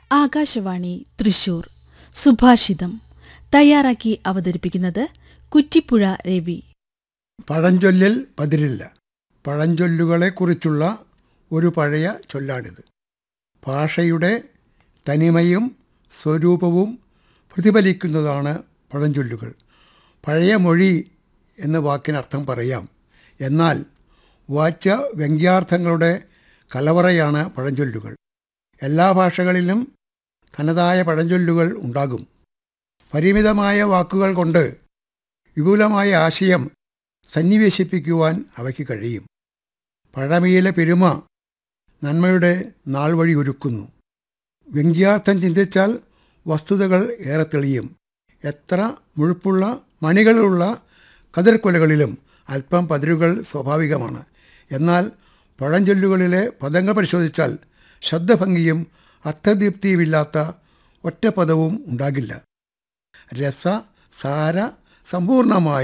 ആകാശവാണി തൃശൂർ സുഭാഷിതം തയ്യാറാക്കി അവതരിപ്പിക്കുന്നത് കുറ്റിപ്പുഴ രവി പഴഞ്ചൊല്ലിൽ പതിരില്ല പഴഞ്ചൊല്ലുകളെക്കുറിച്ചുള്ള ഒരു പഴയ ചൊല്ലാണിത് ഭാഷയുടെ തനിമയും സ്വരൂപവും പ്രതിഫലിക്കുന്നതാണ് പഴഞ്ചൊല്ലുകൾ പഴയ മൊഴി എന്ന വാക്കിനർത്ഥം പറയാം എന്നാൽ വാച്യ വ്യംഗ്യാർത്ഥങ്ങളുടെ കലവറയാണ് പഴഞ്ചൊല്ലുകൾ എല്ലാ ഭാഷകളിലും തനതായ പഴഞ്ചൊല്ലുകൾ ഉണ്ടാകും പരിമിതമായ വാക്കുകൾ കൊണ്ട് വിപുലമായ ആശയം സന്നിവേശിപ്പിക്കുവാൻ അവയ്ക്ക് കഴിയും പഴമയിലെ പെരുമ നന്മയുടെ നാൾ വഴി ഒരുക്കുന്നു വ്യംഗ്യാർത്ഥം ചിന്തിച്ചാൽ വസ്തുതകൾ ഏറെ തെളിയും എത്ര മുഴുപ്പുള്ള മണികളുള്ള കതിർക്കൊലകളിലും അല്പം പതിരുകൾ സ്വാഭാവികമാണ് എന്നാൽ പഴഞ്ചൊല്ലുകളിലെ പദങ്ങൾ പരിശോധിച്ചാൽ ശബ്ദഭംഗിയും അർത്ഥദീപ്തിയുമില്ലാത്ത ഒറ്റ പദവും ഉണ്ടാകില്ല രസ സാര സമ്പൂർണമായ